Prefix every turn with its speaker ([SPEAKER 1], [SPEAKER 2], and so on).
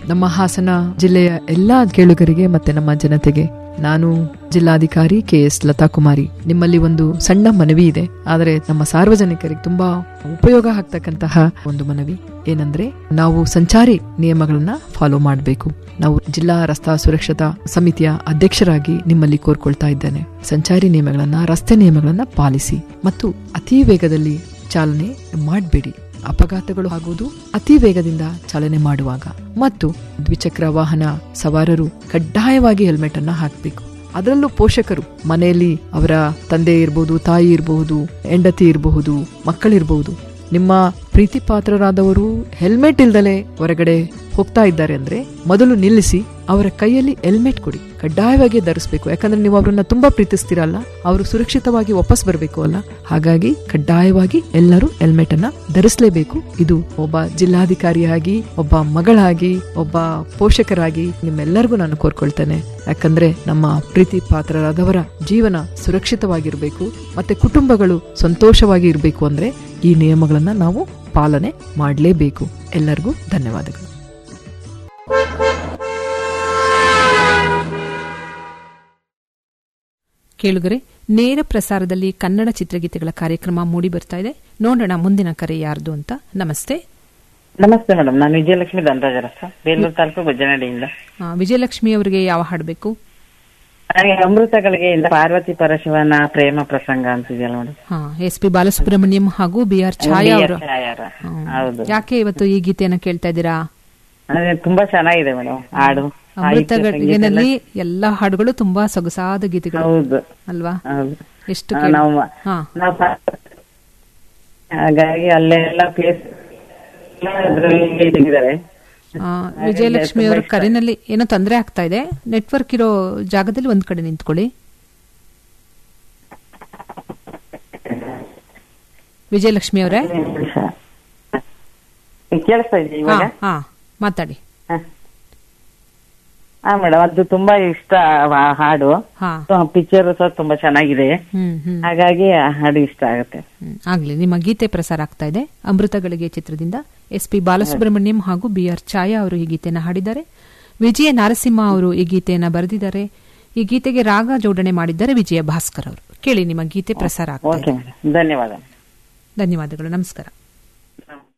[SPEAKER 1] ನಮ್ಮ ಹಾಸನ ಜಿಲ್ಲೆಯ ಎಲ್ಲಾ ಕೇಳುಗರಿಗೆ ಮತ್ತೆ ನಮ್ಮ ಜನತೆಗೆ ನಾನು ಜಿಲ್ಲಾಧಿಕಾರಿ ಕೆ ಎಸ್ ಲತಾ ಕುಮಾರಿ ನಿಮ್ಮಲ್ಲಿ ಒಂದು ಸಣ್ಣ ಮನವಿ ಇದೆ ಆದರೆ ನಮ್ಮ ಸಾರ್ವಜನಿಕರಿಗೆ ತುಂಬಾ ಉಪಯೋಗ ಆಗ್ತಕ್ಕಂತಹ ಒಂದು ಮನವಿ ಏನಂದ್ರೆ ನಾವು ಸಂಚಾರಿ ನಿಯಮಗಳನ್ನ ಫಾಲೋ ಮಾಡಬೇಕು ನಾವು ಜಿಲ್ಲಾ ರಸ್ತಾ ಸುರಕ್ಷತಾ ಸಮಿತಿಯ ಅಧ್ಯಕ್ಷರಾಗಿ ನಿಮ್ಮಲ್ಲಿ ಕೋರ್ಕೊಳ್ತಾ ಇದ್ದೇನೆ ಸಂಚಾರಿ ನಿಯಮಗಳನ್ನ ರಸ್ತೆ ನಿಯಮಗಳನ್ನ ಪಾಲಿಸಿ ಮತ್ತು ಅತಿ ವೇಗದಲ್ಲಿ ಚಾಲನೆ ಮಾಡಬೇಡಿ ಅಪಘಾತಗಳು ಆಗುವುದು ಅತಿ ವೇಗದಿಂದ ಚಾಲನೆ ಮಾಡುವಾಗ ಮತ್ತು ದ್ವಿಚಕ್ರ ವಾಹನ ಸವಾರರು ಕಡ್ಡಾಯವಾಗಿ ಹೆಲ್ಮೆಟ್ ಅನ್ನ ಹಾಕಬೇಕು ಅದರಲ್ಲೂ ಪೋಷಕರು ಮನೆಯಲ್ಲಿ ಅವರ ತಂದೆ ಇರಬಹುದು ತಾಯಿ ಇರಬಹುದು ಹೆಂಡತಿ ಇರಬಹುದು ಮಕ್ಕಳಿರಬಹುದು ನಿಮ್ಮ ಪ್ರೀತಿ ಪಾತ್ರರಾದವರು ಹೆಲ್ಮೆಟ್ ಇಲ್ದಲೆ ಹೊರಗಡೆ ಹೋಗ್ತಾ ಇದ್ದಾರೆ ಅಂದ್ರೆ ಮೊದಲು ನಿಲ್ಲಿಸಿ ಅವರ ಕೈಯಲ್ಲಿ ಹೆಲ್ಮೆಟ್ ಕೊಡಿ ಕಡ್ಡಾಯವಾಗಿ ಧರಿಸಬೇಕು ಯಾಕಂದ್ರೆ ನೀವು ಅವರನ್ನ ತುಂಬಾ ಪ್ರೀತಿಸ್ತೀರಲ್ಲ ಅವರು ಸುರಕ್ಷಿತವಾಗಿ ವಾಪಸ್ ಬರಬೇಕು ಅಲ್ಲ ಹಾಗಾಗಿ ಕಡ್ಡಾಯವಾಗಿ ಎಲ್ಲರೂ ಹೆಲ್ಮೆಟ್ ಅನ್ನ ಧರಿಸಲೇಬೇಕು ಇದು ಒಬ್ಬ ಜಿಲ್ಲಾಧಿಕಾರಿಯಾಗಿ ಒಬ್ಬ ಮಗಳಾಗಿ ಒಬ್ಬ ಪೋಷಕರಾಗಿ ನಿಮ್ಮೆಲ್ಲರಿಗೂ ನಾನು ಕೋರ್ಕೊಳ್ತೇನೆ ಯಾಕಂದ್ರೆ ನಮ್ಮ ಪ್ರೀತಿ ಪಾತ್ರರಾದವರ ಜೀವನ ಸುರಕ್ಷಿತವಾಗಿರಬೇಕು ಮತ್ತೆ ಕುಟುಂಬಗಳು ಸಂತೋಷವಾಗಿ ಇರಬೇಕು ಅಂದ್ರೆ ಈ ನಿಯಮಗಳನ್ನ ನಾವು ಪಾಲನೆ ಮಾಡಲೇಬೇಕು ಎಲ್ಲರಿಗೂ ಧನ್ಯವಾದಗಳು
[SPEAKER 2] ಕೇಳುಗರೆ ನೇರ ಪ್ರಸಾರದಲ್ಲಿ ಕನ್ನಡ ಚಿತ್ರಗೀತೆಗಳ ಕಾರ್ಯಕ್ರಮ ಮೂಡಿ ಬರ್ತಾ ಇದೆ ನೋಡೋಣ ಮುಂದಿನ ಕರೆ ಯಾರ್ದು ಅಂತ ನಮಸ್ತೆ
[SPEAKER 3] ನಮಸ್ತೆ ಮೇಡಮ್ ನಾನು ವಿಜಯಲಕ್ಷ್ಮಿ ದಂಡರಾಜರಸ ಬೇಲೂರು ತಾಲೂಕು ಗುಜ್ಜನಡಿಯಿಂದ
[SPEAKER 2] ಆ, ವಿಜಯಲಕ್ಷ್ಮಿ ಅವರಿಗೆ ಯಾವ ಹಾಡು ಬೇಕು
[SPEAKER 3] ನನಗೆ ಅಮೃತಗಳಿಗೆ ಇಂದ ಪಾರ್ವತಿ ಪರಶಿವನ ಪ್ರೇಮ ಪ್ರಸಂಗ ಅಂತಿದೆಯಲ್ಲ ಮೇಡಮ್
[SPEAKER 2] ಹಾ ಎಸ್ ಪಿ ಬಾಲಸುಬ್ರಹ್ಮಣ್ಯಂ ಹಾಗೂ ಬಿ ಆರ್ ಛಾಯಾ ಅವರು
[SPEAKER 3] ಛಾಯಾರ. ಹೌದು
[SPEAKER 2] ಯಾಕೆ ಇವತ್ತು ಈ ಗೀತೆಯನ್ನ ಕೇಳ್ತಾ ಇದ್ದೀರಾ
[SPEAKER 3] ಅದೇ ತುಂಬಾ ಚೆನ್ನಾಗಿದೆ ಮೇಡಮ್ ಹಾಡು
[SPEAKER 2] ಅಮೃತಗಳಿಗೆನಲ್ಲಿ ಎಲ್ಲಾ ಹಾಡುಗಳು ತುಂಬಾ ಸೊಗಸಾದ ಗೀತೆಗಳು
[SPEAKER 3] ಹೌದು
[SPEAKER 2] ಅಲ್ವಾ
[SPEAKER 3] ಹೌದು
[SPEAKER 2] ಎಷ್ಟು
[SPEAKER 3] ಆ,
[SPEAKER 2] ಕೇಳಿ-
[SPEAKER 3] ನಾವು
[SPEAKER 2] ಹಾ
[SPEAKER 3] ನಾವು ಪಾ- ಹಾಗಾಗಿ ಅಲ್ಲೆಲ್ಲ ಪ್ಲೇಸ್ ಅದ್ರಲ್ಲಿ ತೆಗೆದಿದ್ದಾರೆ
[SPEAKER 2] ಆ, ವಿಜಯಲಕ್ಷ್ಮಿ ಅವರ ಕರೆನಲ್ಲಿ ಏನೋ ತೊಂದರೆ ಆಗ್ತಾ ಇದೆ ನೆಟ್ವರ್ಕ್ ಇರೋ ಜಾಗದಲ್ಲಿ ಒಂದ್ ಕಡೆ ನಿಂತ್ಕೊಳ್ಳಿ ವಿಜಯಲಕ್ಷ್ಮಿ ಅವರೇ
[SPEAKER 3] ಕೇಳಿಸ್ತಾ ಇದೆ
[SPEAKER 2] ಹಾ
[SPEAKER 3] ಇವಾಗ
[SPEAKER 2] ಹಾ ಮಾತಾಡಿ
[SPEAKER 3] ಹಾ ಮೇಡಮ್ ಅದು ತುಂಬಾ ಇಷ್ಟ ಆ ಹಾಡು
[SPEAKER 2] ಹಾ
[SPEAKER 3] ಪಿಕ್ಚರ್ ಸಹ ತುಂಬಾ ಚೆನ್ನಾಗಿದೆ
[SPEAKER 2] ಹ್ಮ್ ಹ್ಮ್
[SPEAKER 3] ಹಾಗಾಗಿ ಆ ಹಾಡು ಇಷ್ಟ ಆಗುತ್ತೆ
[SPEAKER 2] ಹ್ಮ್. ಆಗ್ಲಿ ನಿಮ್ಮ ಗೀತೆ ಪ್ರಸಾರ ಆಗ್ತಾ ಇದೆ ಅಮೃತಗಳಿಗೆ ಚಿತ್ರದಿಂದ ಎಸ್ ಪಿ ಬಾಲಸುಬ್ರಹ್ಮಣ್ಯಂ ಹಾಗೂ ಬಿ ಆರ್ ಛಾಯಾ ಅವರು ಈ ಗೀತೆಯನ್ನು ಹಾಡಿದ್ದಾರೆ ವಿಜಯ ನರಸಿಂಹ ಅವರು ಈ ಗೀತೆಯನ್ನ ಬರೆದಿದ್ದಾರೆ ಈ ಗೀತೆಗೆ ರಾಗ ಜೋಡಣೆ ಮಾಡಿದ್ದಾರೆ ವಿಜಯ ಭಾಸ್ಕರ್ ಅವರು ಕೇಳಿ ನಿಮ್ಮ ಗೀತೆ ಪ್ರಸಾರ ಆಗ್ತಾ
[SPEAKER 3] ಓಕೆ
[SPEAKER 2] ಇದೆ
[SPEAKER 3] ಮೇಡಮ್ ಧನ್ಯವಾದ
[SPEAKER 2] ಧನ್ಯವಾದಗಳು ನಮಸ್ಕಾರ
[SPEAKER 3] ನಮಸ್ತೆ.